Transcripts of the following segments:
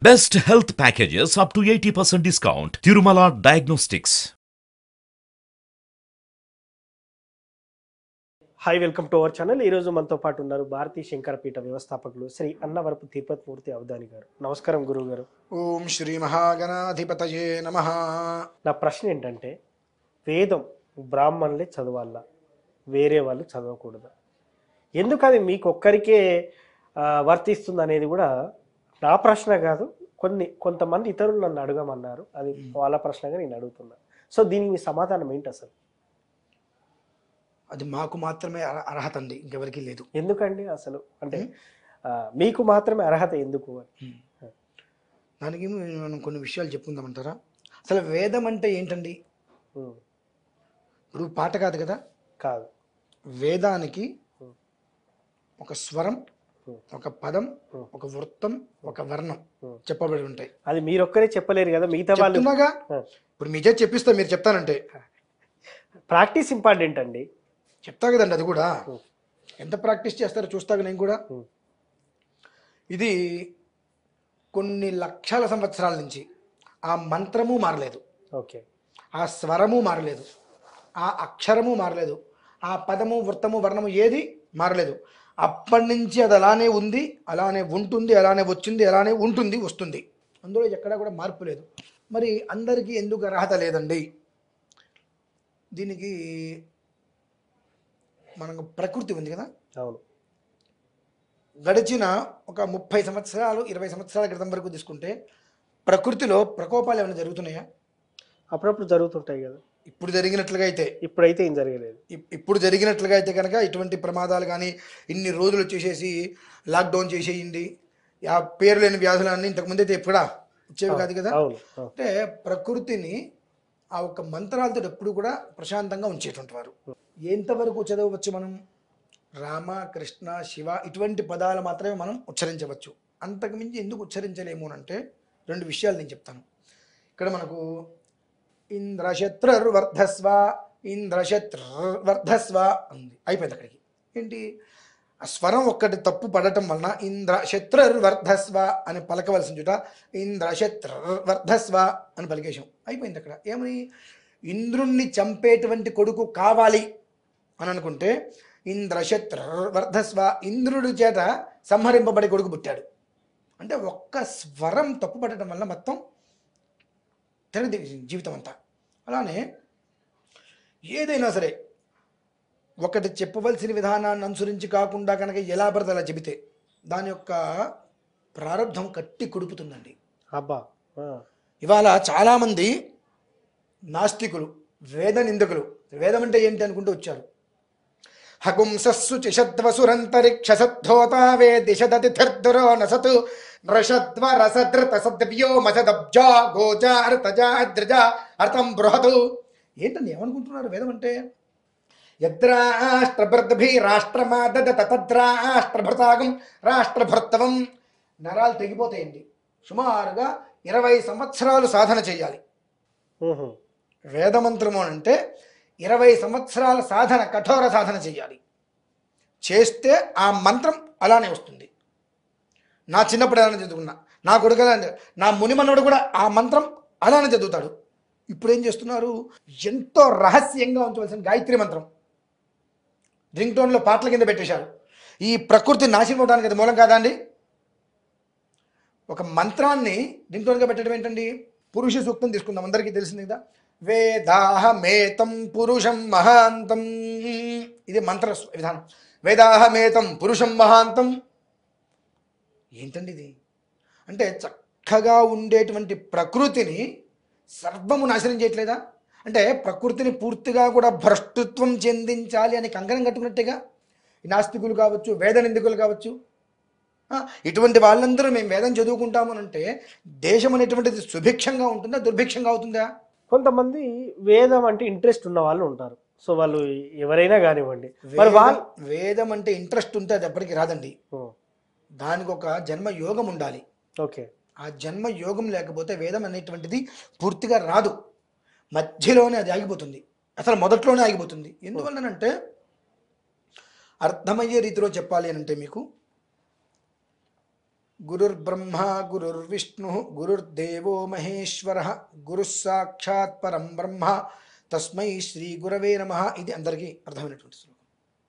Best health packages up to 80% discount. Tirumala Diagnostics. Hi welcome to our channel ఈ రోజు మనతో పాటు ఉన్నారు భారతీయ శంకరపీఠ వ్యవస్థాపకులు శ్రీ అన్నవరపు తిరుపతి మూర్తి అవధాని గారు నమస్కారం గురువు గారు ఓం శ్రీ మహాగణాధిపతయే నమ నా ప్రశ్న ఏంటంటే వేదం బ్రాహ్మణులే చదవాలా వేరే వాళ్ళు చదవకూడదు ఎందుకు అది మీకు ఒక్కరికే ఆ, వర్తిస్తుంది అనేది కూడా నా ప్రశ్న కాదు కొన్ని కొంతమంది ఇతరులు నన్ను అడగమన్నారు అది వాళ్ళ ప్రశ్నగా నేను అడుగుతున్నా సో దీనికి మీ సమాధానం ఏంటి అసలు అది మాకు మాత్రమే అర- అర్హత అండి ఇంకెవరికి లేదు ఎందుకండి అసలు అంటే ఆ, మీకు మాత్రమే అర్హత ఎందుకు అని దానికి మనం కొన్ని విషయాలు చెప్పుకుందామంటారా అసలు వేదం అంటే ఏంటండి ఉమ్, ఇప్పుడు పాట కాదు కదా కాదు వేదానికి ఉమ్. ఒక స్వరం ఉమ్. ఒక పదం ఉమ్. ఒక వృత్తం ఒక వర్ణం ఉమ్. చెప్పబడి ఉంటాయి అది మీరొక్కరే చెప్పలేరు కదా మిగతా వాళ్ళు చెప్తున్నాగా ఆ. ఇప్పుడు మీజే చెప్పిస్తా మీరు చెప్తానంటే ప్రాక్టీస్ ఇంపార్టెంట్ అండి చెప్తా కదండి అది కూడా ఉమ్. ఎంత ప్రాక్టీస్ చేస్తారో చూస్తాగా నేను కూడా ఉమ్. ఇది కొన్ని లక్షల సంవత్సరాల నుంచి ఆ మంత్రము మారలేదు ఓకే ఆ స్వరము మారలేదు ఆ అక్షరము మారలేదు ఆ పదము వృత్తము వర్ణము ఏది మారలేదు అప్పటి నుంచి అది అలానే ఉంది అలానే ఉంటుంది అలానే వచ్చింది అలానే ఉంటుంది వస్తుంది అందులో ఎక్కడా కూడా మార్పు లేదు మరి అందరికీ ఎందుకు అర్హత లేదండి దీనికి మనకు ప్రకృతి ఉంది కదా అవును గడిచిన ఒక ముప్పై సంవత్సరాలు ఇరవై సంవత్సరాల క్రితం వరకు తీసుకుంటే ప్రకృతిలో ప్రకోపాలు ఏమైనా జరుగుతున్నాయా అప్పుడప్పుడు జరుగుతుంటాయి కదా ఇప్పుడు జరిగినట్లుగా అయితే ఇప్పుడైతే ఏం జరగలేదు ఇప్- ఇప్పుడు జరిగినట్లుగా అయితే కనుక ఇటువంటి ప్రమాదాలు కానీ ఇన్ని రోజులు వచ్చేసేసి లాక్డౌన్ చేసేయండి ఆ పేరు లేని వ్యాధులన్నీ ఇంతకుముందు అయితే ఎప్పుడా వచ్చేవి కాదు కదా అవును అవును. అంటే ప్రకృతిని ఆ ఒక్క మంత్రాలతో ఎప్పుడు కూడా ప్రశాంతంగా ఉంచేటువంటి వారు ఎంతవరకు చదవచ్చు మనం రామ కృష్ణ శివ ఇటువంటి పదాలు మాత్రమే మనం ఉచ్చరించవచ్చు అంతకుమించి ఎందుకు ఉచ్చరించలేము అని అంటే రెండు విషయాలు నేను చెప్తాను ఇక్కడ మనకు ఇంద్రశత్రుర్వర్ధస్వ ఇంద్రశత్రుర్వర్ధస్వ ఉంది అయిపోయింది అక్కడికి ఏంటి ఆ స్వరం ఒక్కటి తప్పు పడటం వలన ఇంద్ర శత్రుర్వర్ధస్వ అని పలకవలసిన చోట ఇంద్ర శత్రుర్వర్ధస్వ అని పలికేశాం అయిపోయింది అక్కడ ఏమని ఇంద్రుణ్ణి చంపేటువంటి కొడుకు కావాలి అని అనుకుంటే ఇంద్ర శత్రుర్వర్ధస్వ ఇంద్రుడి చేత సంహరింపబడే కొడుకు పుట్టాడు అంటే ఒక్క స్వరం తప్పు పడటం వల్ల మొత్తం తెరది జీవితం అంతా అలానే ఏదైనా సరే ఒకటి చెప్పవలసిన విధానాన్ని అనుసరించి కాకుండా కనుక ఎలా పడితే అలా చెబితే దాని యొక్క ప్రారంధం కట్టి కుడుపుతుందండి అబ్బా ఆ, ఇవాళ చాలామంది నాస్తికులు వేద నిందకులు వేదం అంటే ఏంటి అనుకుంటూ వచ్చారు హగుంసస్సు చిషద్వసురంతరిక్ష సద్ధోతావే దిశదతిథిర్దురో నసతు నృషద్వ రసదృత సద్వ్యో మసదబ్జా గోజా అర్తజా అద్రజ అర్థం బృహతు ఏంటండి ఏమనుకుంటున్నారు వేదం అంటే యద్రాష్ట్రభృద్భి రాష్ట్రమాదద తద్రాష్ట్రభృతాగం రాష్ట్రభృత్తవం నరాలు తెగిపోతాయండి సుమారుగా ఇరవై సంవత్సరాలు సాధన చేయాలి ఉహు. వేదమంత్రము అని అంటే ఇరవై సంవత్సరాల సాధన కఠోర సాధన చేయాలి చేస్తే ఆ మంత్రం అలానే వస్తుంది నా చిన్నప్పుడు అలానే చదువుకున్నా నా కొడుకు అలానే నా మునిమనుడు కూడా ఆ మంత్రం అలానే చదువుతాడు ఇప్పుడు ఏం చేస్తున్నారు ఎంతో రహస్యంగా ఉంచవలసిన గాయత్రి మంత్రం రింగ్ టోన్లో పాటల కింద పెట్టేశారు ఈ ప్రకృతి నాశనం అవడానికి అది మూలం కాదా అండి ఒక మంత్రాన్ని రింగ్టోన్గా పెట్టడం ఏంటండి పురుష సూక్తం తీసుకుందాం అందరికీ తెలిసింది కదా వేదాహమేతం పురుషం మహాంతం ఇది మంత్ర స్- విధానం వేదాహమేతం పురుషం మహాంతం ఏంటండి ఇది అంటే చక్కగా ఉండేటువంటి ప్రకృతిని సర్వము నాశనం చేయట్లేదా అంటే ప్రకృతిని పూర్తిగా కూడా భ్రష్టత్వం చెందించాలి అని కంకణం కట్టుకున్నట్టుగా ఈ నాస్తికులు కావచ్చు వేద నిందికులు కావచ్చు ఆ, ఇటువంటి వాళ్ళందరూ మేము వేదం చదువుకుంటాము అని అంటే దేశం అనేటువంటిది సుభిక్షంగా ఉంటుందా దుర్భిక్షంగా అవుతుందా కొంతమంది వేదం అంటే ఇంట్రెస్ట్ ఉన్న వాళ్ళు ఉంటారు సో వాళ్ళు ఎవరైనా కానివ్వండి మరి వాళ్ళు వేదం- వేదం అంటే ఇంట్రెస్ట్ ఉంటే అది ఎప్పటికీ రాదండి ఓ, దానికి ఒక జన్మ యోగం ఉండాలి ఓకే ఆ జన్మ యోగం లేకపోతే వేదం అనేటువంటిది పూర్తిగా రాదు మధ్యలోనే అది ఆగిపోతుంది అసలు మొదట్లోనే ఆగిపోతుంది ఎందువల్లనంటే అర్థమయ్యే రీతిలో చెప్పాలి అని అంటే మీకు గురుర్బ్రహ్మ గురుర్విష్ణు గురుర్దేవో మహేశ్వర గురుః సాక్షాత్ పరం బ్రహ్మ తస్మై శ్రీ గురవే నమ ఇది అందరికీ అర్థమైనటువంటి శ్లోకం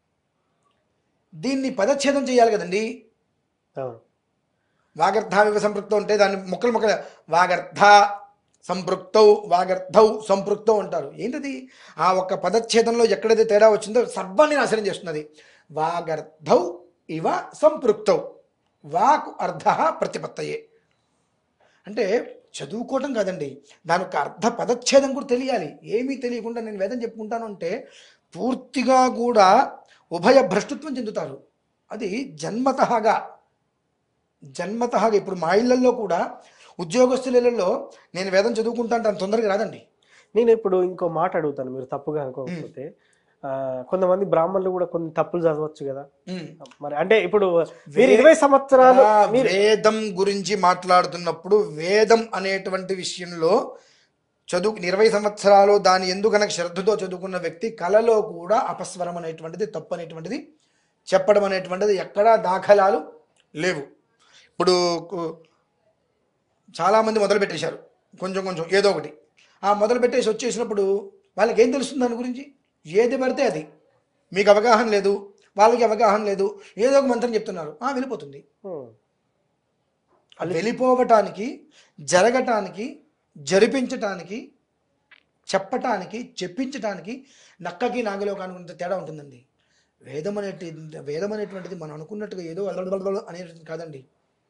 దీన్ని పదచ్ఛేదం చేయాలి కదండి అవును వాగర్థావివ సంపృక్తం అంటే దాన్ని మొక్కలు మొక్కలు వాగర్థ సంపృక్తౌ వాగర్థౌ సంపృక్తౌ అంటారు ఏంటది ఆ ఒక్క పదచ్ఛేదంలో ఎక్కడైతే తేడా వచ్చిందో సర్వాన్ని నాశనం చేస్తున్నది వాగర్థౌ ఇవ సంపృక్తౌ వాకు అర్థ ప్రతిపత్తయే అంటే చదువుకోవటం కాదండి దాని యొక్క అర్థ పదచ్ఛేదం కూడా తెలియాలి ఏమీ తెలియకుండా నేను వేదం చెప్పుకుంటాను అంటే పూర్తిగా కూడా ఉభయ భ్రష్టత్వం చెందుతారు అది జన్మతహగా జన్మతహగా ఇప్పుడు మా ఇళ్లలో కూడా ఉద్యోగస్తులలో నేను వేదం చదువుకుంటా అంటే అంత తొందరగా రాదండి నేను ఇప్పుడు ఇంకో మాట అడుగుతాను మీరు తప్పుగా అనుకోకపోతే ఆ, కొంతమంది బ్రాహ్మణులు కూడా కొన్ని తప్పులు చదవచ్చు కదా ఉమ్. మరి అంటే ఇప్పుడు మీరు ఇరవై సంవత్సరాలు ఆ మీరు వేదం గురించి మాట్లాడుతున్నప్పుడు వేదం అనేటువంటి విషయంలో చదువు ఇరవై సంవత్సరాలు దాని ఎందుకు కనుక శ్రద్ధతో చదువుకున్న వ్యక్తి కళలో కూడా అపస్వరం అనేటువంటిది తప్పు అనేటువంటిది చెప్పడం అనేటువంటిది ఎక్కడా దాఖలాలు లేవు ఇప్పుడు కు- చాలామంది మొదలు పెట్టేశారు కొంచెం కొంచెం ఏదో ఒకటి ఆ మొదలు పెట్టేసి వచ్చేసినప్పుడు వాళ్ళకి ఏం తెలుస్తుంది దాని గురించి ఏది పడితే అది మీకు అవగాహన లేదు వాళ్ళకి అవగాహన లేదు ఏదో ఒక మంత్రం చెప్తున్నారు ఆ వెళ్ళిపోతుంది ఉమ్, ఆ వెళ్ళిపోవటానికి జరగటానికి జరిపించటానికి చెప్పటానికి చెప్పించటానికి నక్కకి నాగలోకానికి ఉన్నంత తేడా ఉంటుందండి వేదం అనేటి వేదం అనేటువంటిది మనం అనుకున్నట్టుగా ఏదో అలడబడబడ అనేటువంటిది కాదండి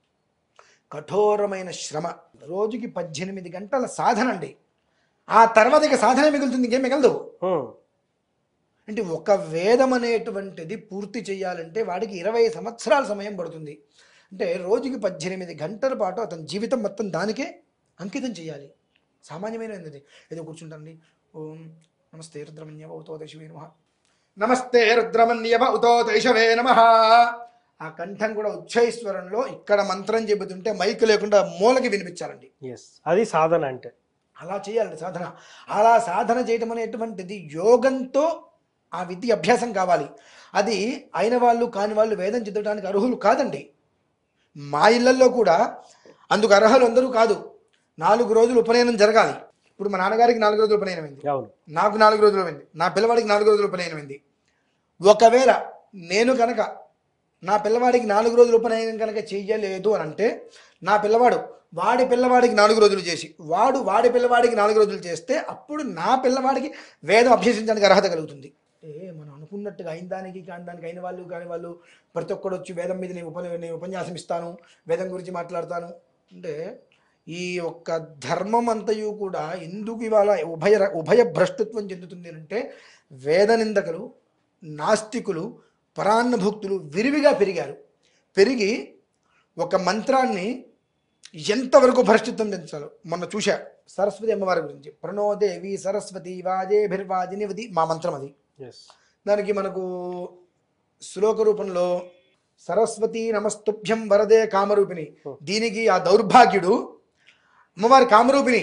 కఠోరమైన శ్రమ రోజుకి పద్దెనిమిది గంటల సాధన అండి ఆ తర్వాత ఇక సాధన మిగులుతుంది ఇంకేం మిగలదు ఉమ్, అంటే ఒక వేదం అనేటువంటిది పూర్తి చేయాలంటే వాడికి ఇరవై సంవత్సరాల సమయం పడుతుంది అంటే రోజుకి పద్దెనిమిది గంటల పాటు అతని జీవితం మొత్తం దానికే అంకితం చేయాలి సామాన్యమైనది ఏదో కూర్చుంటానండి ఓం నమస్తే రుద్రమన్యవ ఉతో దశవే నమ నమస్తే రుద్రమన్యవ ఉతో దైశవే నమ ఆ కంఠం కూడా ఉచ్చైశ్వరంలో ఇక్కడ మంత్రం చెబుతుంటే మైక్ లేకుండా మూలకి వినిపించాలండి ఎస్ అది సాధన అంటే అలా చేయాలండి సాధన అలా సాధన చేయటం అనేటువంటిది యోగంతో ఆ విద్య అభ్యాసం కావాలి అది అయిన వాళ్ళు కాని వాళ్ళు వేదం చదవడానికి అర్హులు కాదండి మా ఇళ్లలో కూడా అందుకు అర్హులు అందరూ కాదు నాలుగు రోజులు ఉపనయనం జరగాలి ఇప్పుడు మా నాన్నగారికి నాలుగు రోజులు ఉపనయనం అయింది అవును నాకు నాలుగు రోజులు అయింది నా పిల్లవాడికి నాలుగు రోజులు ఉపనయనం అయింది ఒకవేళ నేను కనుక నా పిల్లవాడికి నాలుగు రోజులు ఉపనయనం కనుక చెయ్యలేదు అని అంటే నా పిల్లవాడు వాడి పిల్లవాడికి నాలుగు రోజులు చేసి వాడు వాడి పిల్లవాడికి నాలుగు రోజులు చేస్తే అప్పుడు నా పిల్లవాడికి వేదం అభ్యసించడానికి అర్హత కలుగుతుంది అంటే మనం అనుకున్నట్టుగా అయిన దానికి కాని దానికి అయిన వాళ్ళు కాని వాళ్ళు ప్రతి ఒక్కడు వచ్చి వేదం మీద నేను ఉప నేను ఉపన్యాసం ఇస్తాను వేదం గురించి మాట్లాడతాను అంటే ఈ ఒక్క ధర్మం అంతయు కూడా ఎందుకు ఇవాళ ఉభయ ర- ఉభయ భ్రష్టత్వం చెందుతుంది అంటే వేద నిందకులు నాస్తికులు పరాన్నభుక్తులు విరివిగా పెరిగారు పెరిగి ఒక మంత్రాన్ని ఎంతవరకు భ్రష్టత్వం చెందాలో మొన్న చూశా సరస్వతి అమ్మవారి గురించి ప్రణోదేవి సరస్వతి వాజేభిర్వాజినివది మా మంత్రం అది ఎస్ దానికి మనకు శ్లోక రూపంలో సరస్వతి నమస్తుభ్యం వరదే కామరూపిణి దీనికి ఆ దౌర్భాగ్యుడు అమ్మవారి కామరూపిణి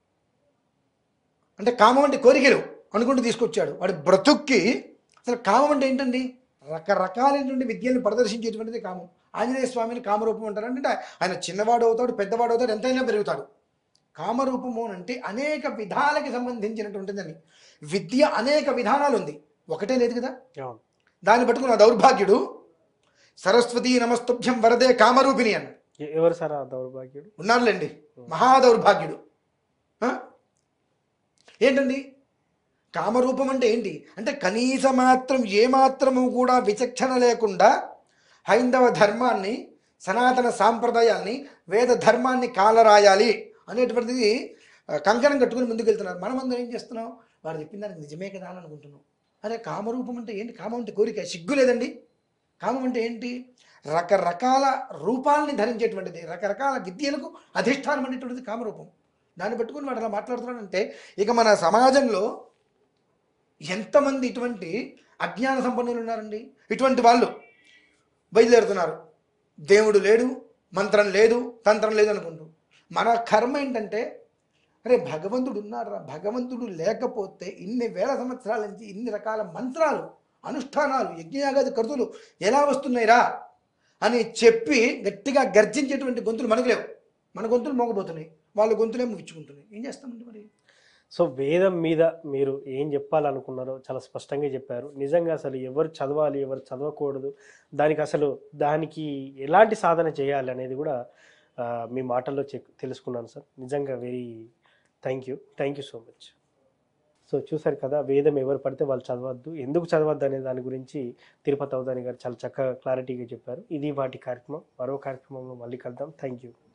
అంటే కామం అంటే కోరికలు అనుకుంటూ తీసుకొచ్చాడు వాడి బ్రతుక్కి అసలు కామం అంటే ఏంటండి రకరకాలైనటువంటి విద్యలను ప్రదర్శించేటువంటిది కామం ఆంజనేయ స్వామిని కామరూపం అంటారు అంటే ఆయన చిన్నవాడు అవుతాడు పెద్దవాడు అవుతాడు ఎంతైనా పెరుగుతాడు కామరూపము అని అంటే అనేక విధాలకి సంబంధించినటువంటిదని విద్య అనేక విధానాలు ఉంది ఒకటే లేదు కదా అవును దాన్ని పట్టుకున్న దౌర్భాగ్యుడు సరస్వతి నమస్తుభ్యం వరదే కామరూపిణి అన్నాడు ఎ- ఎవరు సార్ ఆ దౌర్భాగ్యుడు ఉన్నారులేండి మహాదౌర్భాగ్యుడు ఆ? ఏంటండి కామరూపం అంటే ఏంటి అంటే కనీస మాత్రం ఏమాత్రము కూడా విచక్షణ లేకుండా హైందవ ధర్మాన్ని సనాతన సాంప్రదాయాల్ని వేద ధర్మాన్ని కాలరాయాలి అనేటువంటిది ఆ, కంకణం కట్టుకుని ముందుకు వెళ్తున్నారు మనమందరం ఏం చేస్తున్నాం వాడు చెప్పిన దానికి నిజమే కదా అని అనుకుంటున్నాం అరే కామరూపం అంటే ఏంటి కామం అంటే కోరిక సిగ్గు లేదండి కామం అంటే ఏంటి రకరకాల రూపాలని ధరించేటువంటిది రకరకాల విద్యలకు అధిష్టానం అనేటువంటిది కామరూపం దాన్ని పట్టుకుని వాడు అలా మాట్లాడుతున్నాడంటే ఇక మన సమాజంలో ఎంతమంది ఇటువంటి అజ్ఞాన సంపన్నులు ఉన్నారండి ఇటువంటి వాళ్ళు బయలుదేరుతున్నారు దేవుడు లేడు మంత్రం లేదు తంత్రం లేదు అనుకుంటూ మన కర్మ ఏంటంటే అరే భగవంతుడు ఉన్నారా భగవంతుడు లేకపోతే ఇన్ని వేల సంవత్సరాల నుంచి ఇన్ని రకాల మంత్రాలు అనుష్ఠానాలు యజ్ఞయాగాది కర్తులు ఎలా వస్తున్నాయిరా అని చెప్పి గట్టిగా గర్జించేటువంటి గొంతులు మనకు లేవు మన గొంతులు మోగబోతున్నాయి వాళ్ళ గొంతులే ముగించుకుంటున్నాయి ఏం చేస్తామండి మరి సో వేదం మీద మీరు ఏం చెప్పాలనుకున్నారో చాలా స్పష్టంగా చెప్పారు నిజంగా అసలు ఎవరు చదవాలి ఎవరు చదవకూడదు దానికి అసలు దానికి ఎలాంటి సాధన చేయాలి అనేది కూడా ఆ, మీ మాటల్లో చెక్ తెలుసుకున్నాను సార్ నిజంగా very thank you thank you so much so చూసారు కదా వేదం ఎవరు పడితే వాళ్ళు చదవద్దు ఎందుకు చదవద్దు అనే దాని గురించి తిరుపతి అవధాని గారు చాలా చక్కగా క్లారిటీగా చెప్పారు ఇది వాటి కార్యక్రమం మరో కార్యక్రమంలో మళ్ళీ కలుద్దాం థ్యాంక్ యూ